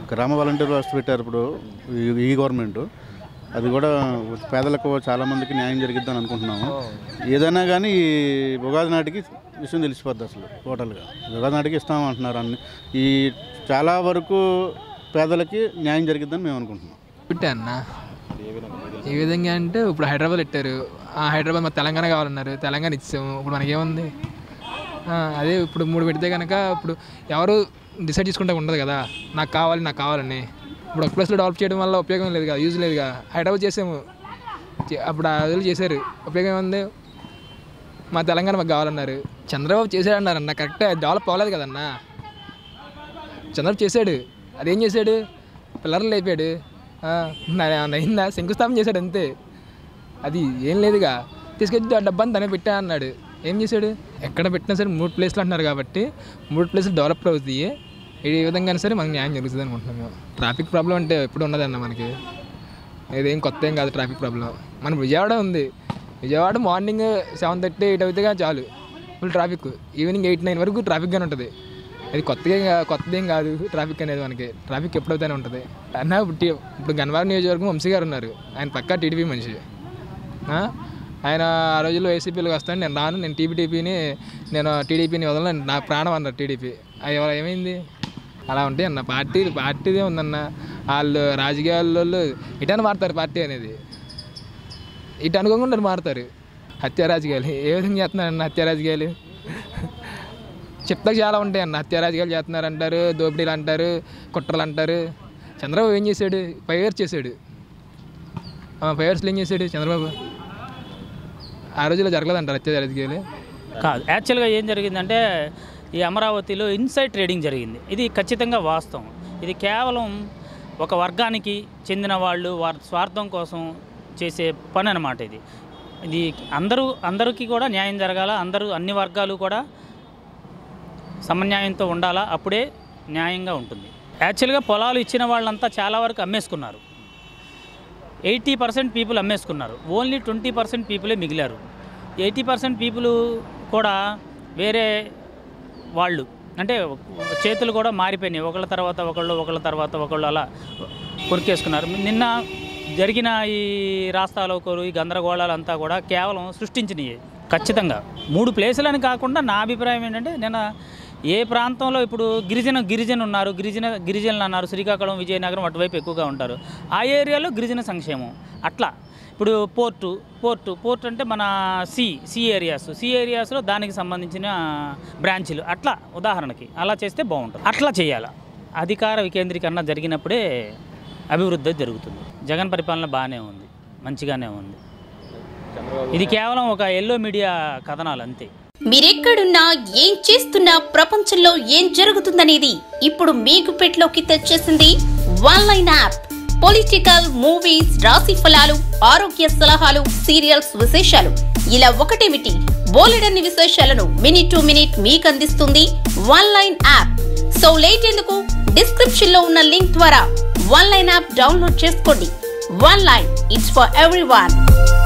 గ్రామ వాలంటీర్ వ్యవస్థ పెట్టారు ఇప్పుడు ఈ- ఈ గవర్నమెంట్ అది కూడా పేదలకు చాలా మందికి న్యాయం జరిగిద్దని అనుకుంటున్నాము ఏదైనా కానీ ఈ ఉగాది నాటికి విషయం తెలిసిపోద్ది అసలు టోటల్గా ఉగాది నాటికి ఇస్తామంటున్నారు అన్ని ఈ చాలా వరకు పేదలకి న్యాయం జరిగిద్దని మేము అనుకుంటున్నాం పెట్టా అన్న ఏ విధంగా అంటే ఇప్పుడు హైదరాబాద్ పెట్టారు ఆ హైదరాబాద్ మన తెలంగాణ కావాలన్నారు తెలంగాణ ఇచ్చాము ఇప్పుడు మనకేముంది ఆ, అదే ఇప్పుడు మూడు పెడితే కనుక ఇప్పుడు ఎవరు డిసైడ్ చేసుకుంటే ఉండదు కదా నాకు కావాలి నాకు కావాలని ఇప్పుడు ఒక ప్లేస్లో డెవలప్ చేయడం వల్ల ఉపయోగం లేదు కదా యూజ్ లేదుగా హైదరాబాద్ చేసాము చే- అప్పుడు ఆ రోజులు చేశారు ఉపయోగం ఏముంది మా తెలంగాణ మాకు కావాలన్నారు చంద్రబాబు చేశాడన్నారు అన్న కరెక్ట్ డెవలప్ అవ్వలేదు కదన్నా చంద్రబాబు చేశాడు అదేం చేశాడు పిల్లర్లు లేపాడు ఆ, నా- నా- అయిందా శంకుస్థాపన చేశాడు అంతే అది ఏం లేదుగా తీసుకొచ్చి ఆ డబ్బాని తనే పెట్టా అన్నాడు ఏం చేశాడు ఎక్కడ పెట్టినా సరే మూడు ప్లేస్లు అంటున్నారు కాబట్టి మూడు ప్లేసులు డెవలప్ అవుతాయి ఏ విధంగా సరే మనకి న్యాయం జరుగుతుంది అనుకుంటున్నాం మేము ట్రాఫిక్ ప్రాబ్లం అంటే ఎప్పుడు ఉన్నదన్న మనకి ఇదేం కొత్త ఏం కాదు ట్రాఫిక్ ప్రాబ్లం మన విజయవాడ ఉంది Vijayawada morning seven thirty eight అవుతాగా చాలు full traffic evening eight nine వరకు ట్రాఫిక్గానే ఉంటుంది అది కొత్తగా ఏం కా- కొత్తదేం కాదు ట్రాఫిక్ అనేది మనకి ట్రాఫిక్ ఎప్పుడైతేనే ఉంటుంది అన్న ఇప్పుడు టీ- ఇప్పుడు గన్నవరం నియోజకవర్గం వంశీ గారు ఉన్నారు ఆయన పక్కా టీడీపీ మనిషి ఆ? ఆయన ఆ రోజుల్లో ఏసీపీలోకి వస్తాను నేను రాను నేను టీపీటీపీని నేను టీడీపీని వదలను నా ప్రాణం అన్నారు టీడీపీ అది ఎవరు ఏమైంది అలా ఉంటాయి అన్న పార్టీ పార్టీదే ఉందన్న వాళ్ళు రాజకీయాల్లో ఇటని మారుతారు పార్టీ అనేది ఇటు అనుకోకుండా మారుతారు హత్య రాజకీయాలు ఏ విధంగా చేస్తున్నారన్న హత్య రాజకీయాలు చెప్తాక చాలా ఉంటాయి అన్న హత్య రాజకీయాలు చేస్తున్నారు అంటారు దోపిడీలు అంటారు కుట్రలు అంటారు చంద్రబాబు ఏం చేశాడు ఫైవ్ ఇయర్స్ చేశాడు ఫైవ్ ఇయర్స్లో ఏం చేశాడు చంద్రబాబు ఆ రోజుల్లో జరగలేదంటారు హత్య రాజకీయాలు కాదు యాక్చువల్గా ఏం జరిగిందంటే ఈ అమరావతిలో ఇన్సైడ్ ట్రేడింగ్ జరిగింది ఇది ఖచ్చితంగా వాస్తవం ఇది కేవలం ఒక వర్గానికి చెందిన వాళ్ళు వారి స్వార్థం కోసం చేసే పని అన్నమాట ఇది ఇది అందరూ అందరికీ కూడా న్యాయం జరగాల అందరూ అన్ని వర్గాలు కూడా సమన్యాయంతో ఉండాలా అప్పుడే న్యాయంగా ఉంటుంది యాక్చువల్గా పొలాలు ఇచ్చిన వాళ్ళంతా చాలా వరకు అమ్మేసుకున్నారు ఎయిటీ పర్సెంట్ పీపుల్ అమ్మేసుకున్నారు ఓన్లీ ట్వంటీ పర్సెంట్ పీపులే మిగిలారు ఎయిటీ పర్సెంట్ పీపుల్ కూడా వేరే వాళ్ళు అంటే చేతులు కూడా మారిపోయినాయి ఒకళ్ళ తర్వాత ఒకళ్ళు ఒకళ్ళ తర్వాత ఒకళ్ళు అలా కొరికేసుకున్నారు నిన్న జరిగిన ఈ రాస్తాలోకలు ఈ గందరగోళాలు అంతా కూడా కేవలం సృష్టించినవి ఖచ్చితంగా మూడు ప్లేసులని కాకుండా నా అభిప్రాయం ఏంటంటే నిన్న ఏ ప్రాంతంలో ఇప్పుడు గిరిజన గిరిజన ఉన్నారు గిరిజన గిరిజనులు అన్నారు శ్రీకాకుళం విజయనగరం అటువైపు ఎక్కువగా ఉంటారు ఆ ఏరియాలో గిరిజన సంక్షేమం అట్లా ఇప్పుడు పోర్టు పోర్టు పోర్ట్ అంటే మన సి సి ఏరియాస్ సి ఏరియాస్లో దానికి సంబంధించిన బ్రాంచీలు అట్లా ఉదాహరణకి అలా చేస్తే బాగుంటుంది అట్లా చేయాలి అధికార వికేంద్రీకరణ జరిగినప్పుడే అభివృద్ధి జరుగుతుంది జగన్ పరిపాలన బాగానే ఉంది మంచిగానే ఉంది ఇది కేవలం ఒక ఎల్లో మీడియా కథనాలు అంతే మీరెక్కడున్నా ఏం చేస్తున్నా ప్రపంచంలో ఏం జరుగుతుందనేది ఇప్పుడు మీకు పెట్లోకి తెచ్చేసింది one line app political movies రాశి ఫలాలు ఆరోగ్య సలహాలు సీరియల్స్ విశేషాలు ఇలా ఒకటేమిటి బోలెడన్ని విశేషాలను మినిట్ టు మినిట్ మీకు అందిస్తుంది one line app so late ఎందుకు డిస్క్రిప్షన్ లో ఉన్న లింక్ ద్వారా వన్ లైన్ యాప్ డౌన్లోడ్ చేసుకోండి one line it's for every